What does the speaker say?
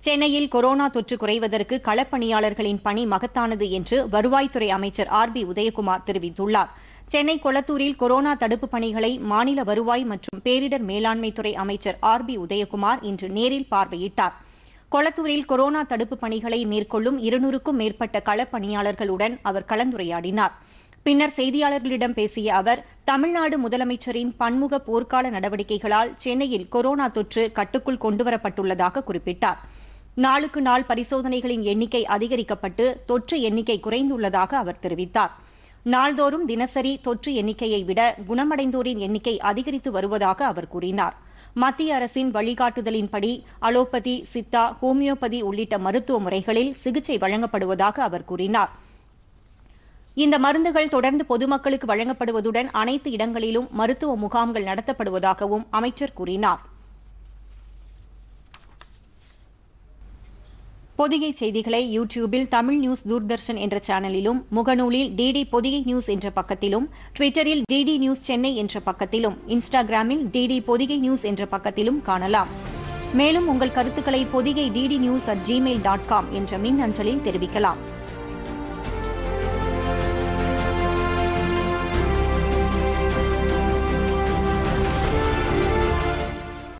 சென்னையில் கொரோனா தொற்று குறைவதற்கு களப்பணியாளர்களின் பணி மகத்தானது என்று வருவாய்த்துறை அமைச்சர் ஆர் பி உதயகுமார் தெரிவித்துள்ளார் சென்னை கொளத்தூரில் கொரோனா தடுப்புப் பணிகளை மாநில வருவாய் மற்றும் பேரிடர் மேலாண்மைத்துறை அமைச்சர் ஆர் பி உதயகுமார் இன்று நேரில் பார்வையிட்டார் கொளத்தூரில் கொரோனா தடுப்புப் பணிகளை மேற்கொள்ளும் இருநூறுக்கும் மேற்பட்ட களப்பணியாளர்களுடன் அவர் கலந்துரையாடினார் பின்னர் செய்தியாளர்களிடம் பேசிய அவர் தமிழ்நாடு முதலமைச்சரின் பன்முக போர்க்கால நடவடிக்கைகளால் சென்னையில் கொரோனா தொற்று கட்டுக்குள் கொண்டுவரப்பட்டுள்ளதாக குறிப்பிட்டார் நாளுக்கு நாள் பரிசோதனைகளின் எண்ணிக்கை அதிகரிக்கப்பட்டு தொற்று எண்ணிக்கை குறைந்துள்ளதாக அவர் தெரிவித்தார் நாள்தோறும் தினசரி தொற்று எண்ணிக்கையை விட குணமடைந்தோரின் எண்ணிக்கை அதிகரித்து வருவதாக அவர் கூறினார் மத்திய அரசின் வழிகாட்டுதலின்படி அலோபதி சித்தா ஹோமியோபதி உள்ளிட்ட மருத்துவ முறைகளில் சிகிச்சை வழங்கப்படுவதாக அவர் கூறினார் இந்த மருந்துகள் தொடர்ந்து பொதுமக்களுக்கு வழங்கப்படுவதுடன் அனைத்து இடங்களிலும் மருத்துவ முகாம்கள் நடத்தப்படுவதாகவும் அமைச்சர் கூறினார் பொதிகை செய்திகளை யூடியூபில் தமிழ் நியூஸ் தூர்தர்ஷன் என்ற சேனலிலும் முகநூலில் டிடி பொதிகை நியூஸ் என்ற பக்கத்திலும் ட்விட்டரில் டிடி நியூஸ் சென்னை என்ற பக்கத்திலும் இன்ஸ்டாகிராமில் டிடி பொதிகை நியூஸ் என்ற பக்கத்திலும் காணலாம் மேலும் உங்கள் கருத்துக்களை Podhigai DD news at Gmail dot com என்ற மின் அஞ்சலில் தெரிவிக்கலாம்